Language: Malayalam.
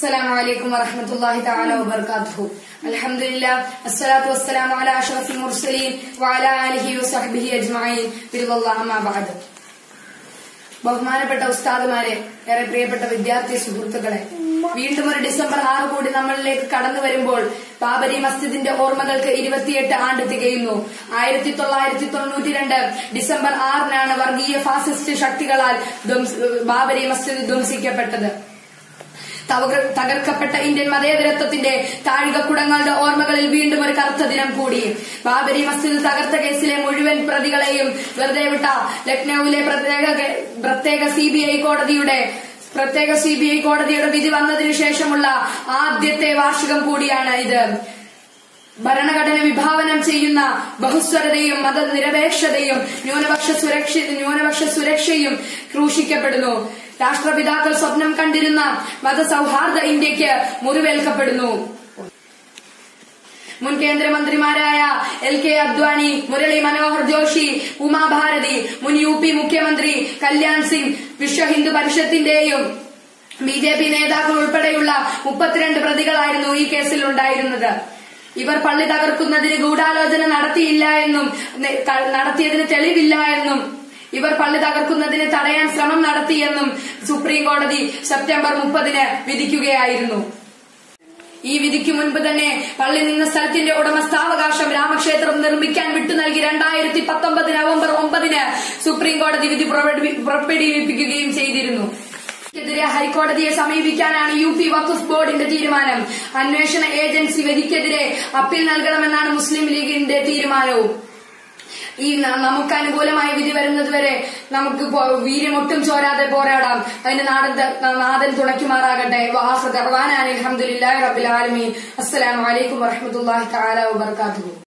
السلام عليكم ورحمة الله تعالى وبركاته الحمد لله الصلاة والسلام على أشرف المرسلين وعلى آله وصحبه أجمعين برضا الله ما بعد ബഹുമാനപ്പെട്ട ഉസ്താദുമാരെ ഏറെ പ്രിയപ്പെട്ട വിദ്യാർത്ഥി സുഹൃത്തുക്കളെ വീണ്ടും ഒരു ഡിസംബർ ആറ് കൂടി നമ്മളിലേക്ക് കടന്നു വരുമ്പോൾ ബാബരി മസ്ജിദിന്റെ ഓർമ്മകൾക്ക് ഇരുപത്തിയെട്ട് ആണ്ട് തികയുന്നു ആയിരത്തി തൊള്ളായിരത്തി തൊണ്ണൂറ്റി രണ്ട് ഡിസംബർ ആറിനാണ് വർഗീയ ഫാസിസ്റ്റ് ശക്തികളാൽ ധ്വംസ- ബാബരി മസ്ജിദ് ധ്വംസിക്കപ്പെട്ടത് തവക- തകർക്കപ്പെട്ട ഇന്ത്യൻ മതേതരത്വത്തിന്റെ താഴികക്കുടങ്ങളുടെ ഓർമ്മകളിൽ വീണ്ടും ഒരു കറുത്ത ദിനം കൂടി ബാബരി മസ്ജിദ് തകർത്ത കേസിലെ മുഴുവൻ പ്രതികളെയും വെറുതെ വിട്ട ലക്നൌവിലെ പ്രത്യേക കേ- പ്രത്യേക സി ബി ഐ കോടതിയുടെ പ്രത്യേക സി ബി ഐ കോടതിയുടെ വിധി വന്നതിനു ശേഷമുള്ള ആദ്യത്തെ വാർഷികം കൂടിയാണ് ഇത് ഭരണഘടന വിഭാവനം ചെയ്യുന്ന ബഹുസ്വരതയും മതനിരപേക്ഷതയും ന്യൂനപക്ഷ സുരക്ഷ ന്യൂനപക്ഷ സുരക്ഷയും ക്രൂശിക്കപ്പെടുന്നു രാഷ്ട്രപിതാക്കൾ സ്വപ്നം കണ്ടിരുന്ന മതസൗഹാർദ്ദ ഇന്ത്യക്ക് മുറിവേൽക്കപ്പെടുന്നു മുൻ കേന്ദ്രമന്ത്രിമാരായ എൽ കെ അദ്വാനി മുരളി മനോഹർ ജോഷി ഉമാഭാരതി മുൻ യു പി മുഖ്യമന്ത്രി കല്യാൺ സിംഗ് വിശ്വ ഹിന്ദു പരിഷത്തിന്റെയും ബി ജെ പി നേതാക്കൾ ഉൾപ്പെടെയുള്ള മുപ്പത്തിരണ്ട് പ്രതികളായിരുന്നു ഈ കേസിൽ ഉണ്ടായിരുന്നത് ഇവർ പള്ളി തകർക്കുന്നതിന് ഗൂഢാലോചന നടത്തിയില്ല എന്നും നെ- ക- നടത്തിയതിന് തെളിവില്ല എന്നും ഇവർ പള്ളി തകർക്കുന്നതിന് തടയാൻ ശ്രമം നടത്തിയെന്നും സുപ്രീം കോടതി സെപ്റ്റംബർ മുപ്പതിന് വിധിക്കുകയായിരുന്നു ഈ വിധിക്ക് മുൻപ് തന്നെ പള്ളി നിന്ന സ്ഥലത്തിന്റെ ഉടമസ്ഥാവകാശം രാമക്ഷേത്രം നിർമ്മിക്കാൻ വിട്ടു നൽകി രണ്ടായിരത്തി പത്തൊമ്പത് നവംബർ ഒമ്പതിന് സുപ്രീം കോടതി വിധി പുറപ്പെടുവി- പുറപ്പെടുവിപ്പിക്കുകയും ചെയ്തിരുന്നു െതിരെ ഹൈക്കോടതിയെ സമീപിക്കാനാണ് യു പി വഖഫ് ബോർഡിന്റെ തീരുമാനം അന്വേഷണ ഏജൻസി വിധിക്കെതിരെ അപ്പീൽ നൽകണമെന്നാണ് മുസ്ലിം ലീഗിന്റെ തീരുമാനവും ഈ ന- നമുക്ക് അനുകൂലമായ വിധി വരുന്നതുവരെ നമുക്ക് പോ- വീര്യമൊട്ടും ചോരാതെ പോരാടാം അതിന് നാടൻ ത- നാഥൻ തുണയ്ക്കുമാറാകട്ടെ വാഹ് അലഹമുല്ലാ റബിൽ ആലമീൻ അസ്സലാമു അലൈക്കും വറഹമത്തല്ലാഹി തആല വബറകാതുഹു